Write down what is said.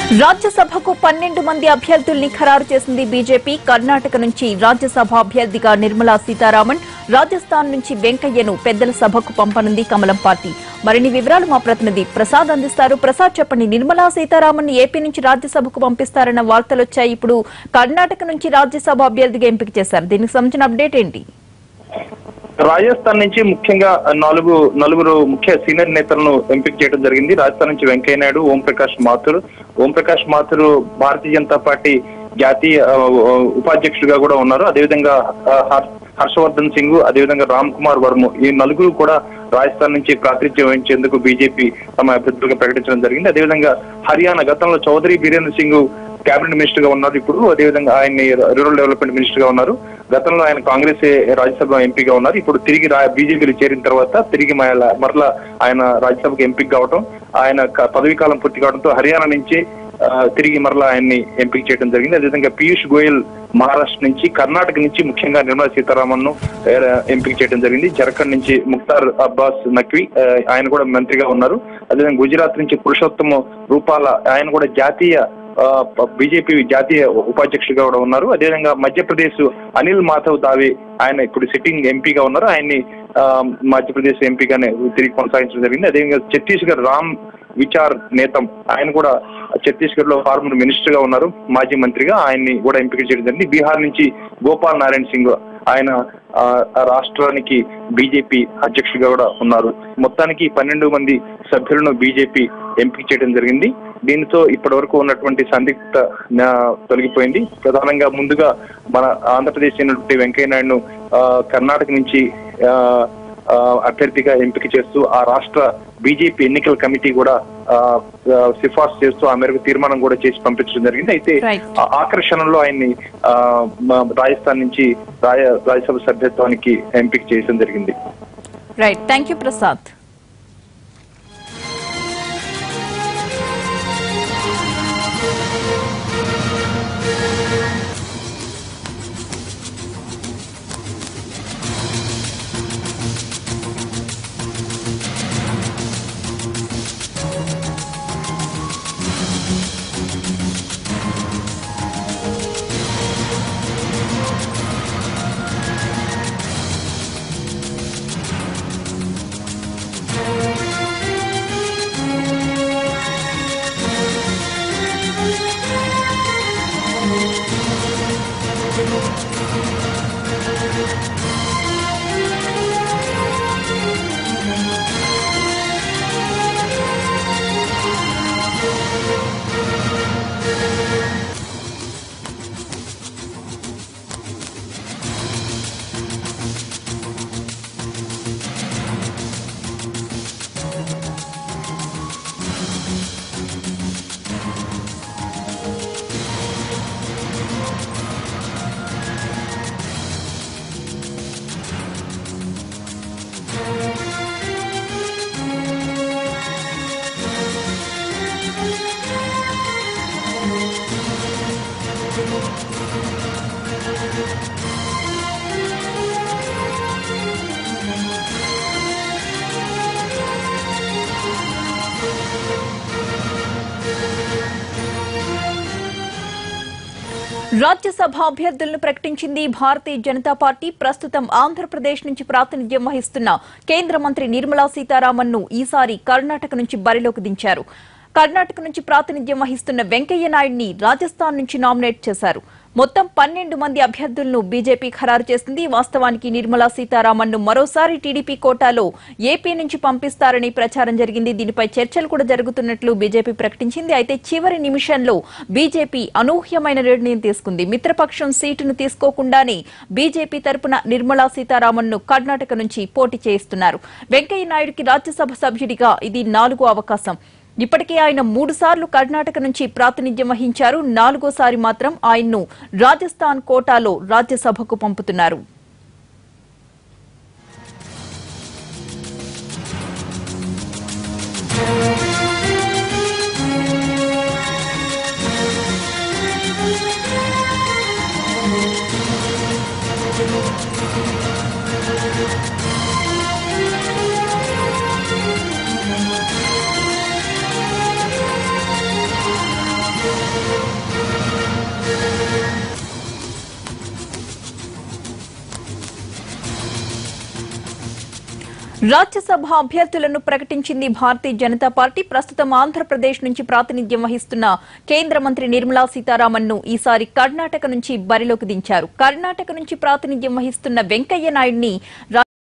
రాజ్యసభకు పన్నెండు మంది అభ్యర్థుల్ని ఖరారు చేసింది బీజేపీ కర్ణాటక నుంచి రాజ్యసభ అభ్యర్థిగా నిర్మలా సీతారామన్ రాజస్థాన్ నుంచి వెంకయ్యను పెద్దల సభకు పంపనుంది కమలం పార్టీ మరిన్ని వివరాలు మా ప్రతినిధి ప్రసాద్ అందిస్తారు ప్రసాద్ చెప్పండి నిర్మలా సీతారామన్ ఏపీ నుంచి రాజ్యసభకు పంపిస్తారన్న వార్తలు వచ్చాయి ఇప్పుడు కర్ణాటక నుంచి రాజ్యసభ అభ్యర్థిగా ఎంపిక చేశారు దీనికి సంబంధించిన అప్డేట్ ఏంటి రాజస్థాన్ నుంచి ముఖ్యంగా నాలుగు నలుగురు ముఖ్య సీనియర్ నేతలను ఎంపిక చేయడం జరిగింది రాజస్థాన్ నుంచి వెంకయ్య నాయుడు ఓం ప్రకాష్ మాథుర్ ఓం ప్రకాష్ మాథుర్ భారతీయ జనతా పార్టీ జాతీయ ఆ, ఉపాధ్యక్షుడిగా కూడా ఉన్నారు అదేవిధంగా ఆ, హర్- హర్షవర్ధన్ సింగ్ అదేవిధంగా రామ్ కుమార్ వర్మ ఈ నలుగురు కూడా రాజస్థాన్ నుంచి ప్రాతినిధ్యం వహించేందుకు బీజేపీ తమ అభ్యర్థులుగా ప్రకటించడం జరిగింది అదేవిధంగా హర్యానా గతంలో చౌదరి బీరేంద్ర సింగ్ కేబినెట్ మినిస్టర్ గా ఉన్నారు ఇప్పుడు అదేవిధంగా ఆయన్ని రూరల్ డెవలప్మెంట్ మినిస్టర్ గా ఉన్నారు గతంలో ఆయన కాంగ్రెస్ రాజ్యసభ ఎంపీగా ఉన్నారు ఇప్పుడు తిరిగి బీజేపీలో చేరిన తర్వాత తిరిగి మరలా మరలా ఆయన రాజ్యసభకు ఎంపిక కావడం ఆయన క- పదవీ కాలం పూర్తి కావడంతో హర్యానా నుంచి ఆ, తిరిగి మరలా ఆయన్ని ఎంపిక చేయడం జరిగింది అదేవిధంగా పీయూష్ గోయల్ మహారాష్ట్ర నుంచి కర్ణాటక నుంచి ముఖ్యంగా నిర్మలా సీతారామన్ ను ఎంపిక చేయడం జరిగింది జార్ఖండ్ నుంచి ముక్తార్ అబ్బాస్ నక్వీ ఆ, ఆయన కూడా మంత్రిగా ఉన్నారు అదేవిధంగా గుజరాత్ నుంచి పురుషోత్తమ రూపాల ఆయన కూడా జాతీయ బీజేపీ జాతీయ ఉపాధ్యక్షుడిగా కూడా ఉన్నారు అదేవిధంగా మధ్యప్రదేశ్ అనిల్ మాధవ్ దావి ఆయన ఇప్పుడు సిట్టింగ్ ఎంపీగా ఉన్నారు ఆయన్ని ఆ, మధ్యప్రదేశ్ ఎంపీగానే తిరిగి కొనసాగించడం జరిగింది అదేవిధంగా ఛత్తీస్గఢ్ రామ్ విచార్ నేతం ఆయన కూడా ఛత్తీస్గఢ్ లో ఫార్మర్ మినిస్టర్ గా ఉన్నారు మాజీ మంత్రిగా ఆయన్ని కూడా ఎంపిక చేయడం జరిగింది బీహార్ నుంచి గోపాల్ నారాయణ సింగ్ ఆయన ఆ, ఆ రాష్ట్రానికి బీజేపీ అధ్యక్షుడిగా కూడా ఉన్నారు మొత్తానికి పన్నెండు మంది సభ్యులను బీజేపీ ఎంపిక చేయడం జరిగింది దీనితో ఇప్పటి వరకు ఉన్నటువంటి సందిగ్ధ ఆ, తొలగిపోయింది ప్రధానంగా ముందుగా మన ఆంధ్రప్రదేశ్ చెందినటువంటి వెంకయ్య నాయుడును ఆ, కర్ణాటక నుంచి ఆ, ఆ, అభ్యర్థిగా ఎంపిక చేస్తూ ఆ రాష్ట్ర బీజేపీ ఎన్నికల కమిటీ కూడా ఆ, ఆ, సిఫార్సు చేస్తూ ఆ మేరకు తీర్మానం కూడా చేసి పంపించడం జరిగింది అయితే Right. ఆ ఆకర్షణలో ఆయన్ని ఆ, మ- రాజస్థాన్ నుంచి రాయ రాజ్యసభ సభ్యత్వానికి ఎంపిక చేయడం జరిగింది right thank you Prasad Rajya Sabha అభ్యర్థులను ప్రకటించింది భారతీయ జనతా పార్టీ ప్రస్తుతం ఆంధ్రప్రదేశ్ నుంచి ప్రాతినిధ్యం వహిస్తున్న కేంద్ర మంత్రి నిర్మలా సీతారామన్ ను ఈసారి కర్ణాటక నుంచి బరిలోకి దించారు కర్ణాటక నుంచి ప్రాతినిధ్యం వహిస్తున్న వెంకయ్య నాయుడిని రాజస్థాన్ నుంచి నామినేట్ చేశారు మొత్తం పన్నెండు మంది అభ్యర్థులను బీజేపీ ఖరారు చేసింది వాస్తవానికి నిర్మలా సీతారామన్ ను మరోసారి టీడీపీ కోటాలో ఏపీ నుంచి పంపిస్తారని ప్రచారం జరిగింది దీనిపై చర్చలు కూడా జరుగుతున్నట్లు బీజేపీ ప్రకటించింది అయితే చివరి నిమిషంలో బీజేపీ అనూహ్యమైన నిర్ణయం తీసుకుంది మిత్రపక్షం సీటును తీసుకోకుండానే బీజేపీ తరపున నిర్మలా సీతారామన్ ను కర్ణాటక నుంచి పోటీ చేయిస్తున్నారు వెంకయ్య నాయుడికి రాజ్యసభ సభ్యుడిగా ఇది నాలుగో అవకాశం ఇప్పటికే ఆయన మూడు సార్లు కర్ణాటక నుంచి ప్రాతినిధ్యం వహించారు నాలుగోసారి మాత్రం ఆయన్ను రాజస్థాన్ కోటాలో రాజ్యసభకు పంపుతున్నారు రాజ్యసభ అభ్యర్థులను ప్రకటించింది భారతీయ జనతా పార్టీ ప్రస్తుతం ఆంధ్రప్రదేశ్ నుంచి ప్రాతినిధ్యం వహిస్తున్న కేంద్ర మంత్రి నిర్మలా సీతారామన్ ను ఈసారి కర్ణాటక నుంచి బరిలోకి దించారు కర్ణాటక నుంచి ప్రాతినిధ్యం వహిస్తున్న వెంకయ్య నాయుడిని